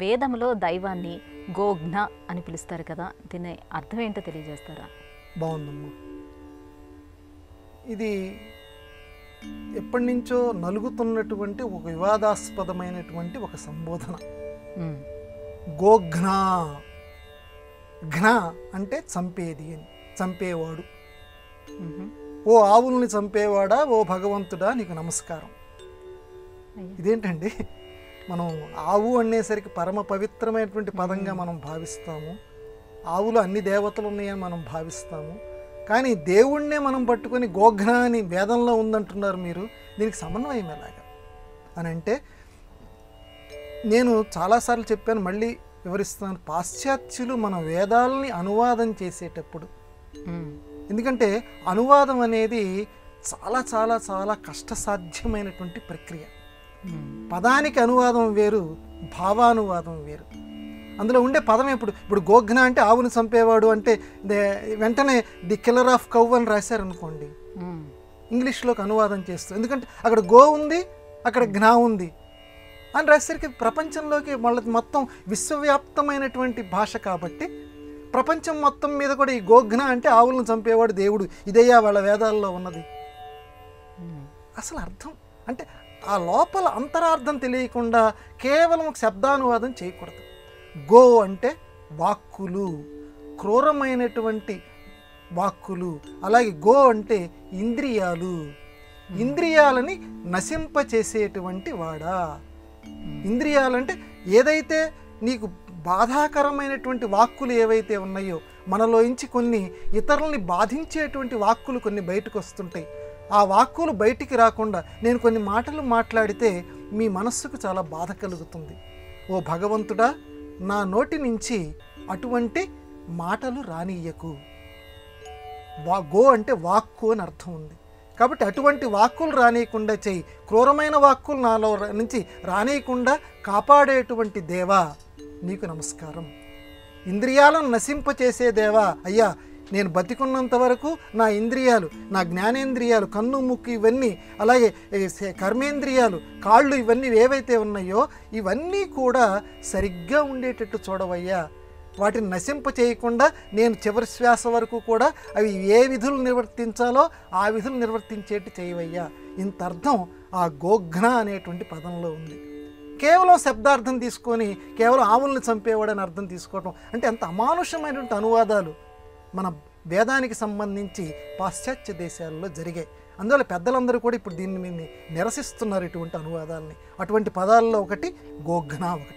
వేదములో దైవాన్ని గోఘ్న అని పిలుస్తారు కదా దీని అర్థం ఏంటో తెలియజేస్తారా బాగుందమ్మా ఇది ఎప్పటి నుంచో నలుగుతున్నటువంటి ఒక వివాదాస్పదమైనటువంటి ఒక సంబోధన ఉమ్, గోఘ్న ఘ్న అంటే చంపేది అని చంపేవాడు మ్హూ. ఓ ఆవుల్ని చంపేవాడా ఓ భగవంతుడా నీకు నమస్కారం అయ్యో. ఇదేంటండి మనం ఆవు అనేసరికి పరమ పవిత్రమైనటువంటి పదంగా మనం భావిస్తాము ఆవులు అన్ని దేవతలు ఉన్నాయని మనం భావిస్తాము కానీ దేవుణ్ణే మనం పట్టుకొని గోఘ్న అని వేదంలో ఉందంటున్నారు మీరు దీనికి సమన్వయం ఎలాగా అని అంటే నేను చాలాసార్లు చెప్పాను మళ్ళీ వివరిస్తాను పాశ్చాత్యులు మన వేదాలని అనువాదం చేసేటప్పుడు ఉమ్, ఎందుకంటే అనువాదం అనేది చాలా చాలా చాలా కష్టసాధ్యమైనటువంటి ప్రక్రియ ఉమ్, పదానికి అనువాదం వేరు భావానువాదం వేరు అందులో ఉండే పదం ఇప్పుడు ఇప్పుడు గోఘ్న అంటే ఆవుని చంపేవాడు అంటే దే- వెంటనే ది కిల్లర్ ఆఫ్ కవ్ అని రాశారనుకోండి ఉమ్, ఇంగ్లీష్లోకి అనువాదం చేస్తూ ఎందుకంటే అక్కడ గో ఉంది అక్కడ ఘ్నా ఉంది అని రాసేసరికి ప్రపంచంలోకి వాళ్ళ మొత్తం విశ్వవ్యాప్తమైనటువంటి భాష కాబట్టి ప్రపంచం మొత్తం మీద కూడా ఈ గోఘ్న అంటే ఆవులను చంపేవాడు దేవుడు ఇదయ్యా వాళ్ళ వేదాల్లో ఉన్నది ఉమ్, అసలు అర్థం అంటే ఆ లోపల అంతరార్థం తెలియకుండా కేవలం ఒక శబ్దానువాదం చేయకూడదు గో అంటే వాక్కులు క్రూరమైనటువంటి వాక్కులు అలాగే గో అంటే ఇంద్రియాలు ఇంద్రియాలని నశింపచేసేటువంటి వాడా ఇంద్రియాలంటే ఏదైతే నీకు బాధాకరమైనటువంటి వాక్కులు ఏవైతే ఉన్నాయో మనలోంచి కొన్ని ఇతరుల్ని బాధించేటువంటి వాక్కులు కొన్ని బయటకు వస్తుంటాయి ఆ వాక్కులు బయటికి రాకుండా నేను కొన్ని మాటలు మాట్లాడితే మీ మనస్సుకు చాలా బాధ కలుగుతుంది ఓ భగవంతుడా నా నోటి నుంచి అటువంటి మాటలు రానియ్యకు వా గో అంటే వాక్కు అని అర్థం ఉంది కాబట్టి అటువంటి వాక్కులు రానియకుండా చెయ్యి క్రూరమైన వాక్కులు నాలో ర- నుంచి రానియకుండా కాపాడేటువంటి దేవా నీకు నమస్కారం ఇంద్రియాలను నశింపచేసే దేవా అయ్యా నేను బతికున్నంత వరకు నా ఇంద్రియాలు నా జ్ఞానేంద్రియాలు కన్ను ముక్కు ఇవన్నీ అలాగే ఏ, సే- కర్మేంద్రియాలు కాళ్ళు ఇవన్నీ ఏవైతే ఉన్నాయో ఇవన్నీ కూడా సరిగ్గా ఉండేటట్టు చూడవయ్యా వాటిని నశింప చేయకుండా నేను చివరి శ్వాస వరకు కూడా అవి ఏ విధులు నిర్వర్తించాలో ఆ విధులు నిర్వర్తించేట్టు చేయవయ్యా ఇంత అర్థం ఆ గోఘ్న అనేటువంటి పదంలో ఉంది కేవలం శబ్దార్థం తీసుకొని కేవలం ఆవుల్ని చంపేవాడని అర్థం తీసుకోవడం అంటే అంత అమానుషమైనటువంటి అనువాదాలు మన వేదానికి సంబంధించి పాశ్చాత్య దేశాల్లో జరిగాయి అందువల్ల పెద్దలందరూ కూడా ఇప్పుడు దీన్ని నిరసిస్తున్నారు ఇటువంటి అనువాదాలని అటువంటి పదాల్లో ఒకటి గోఘ్న ఒకటి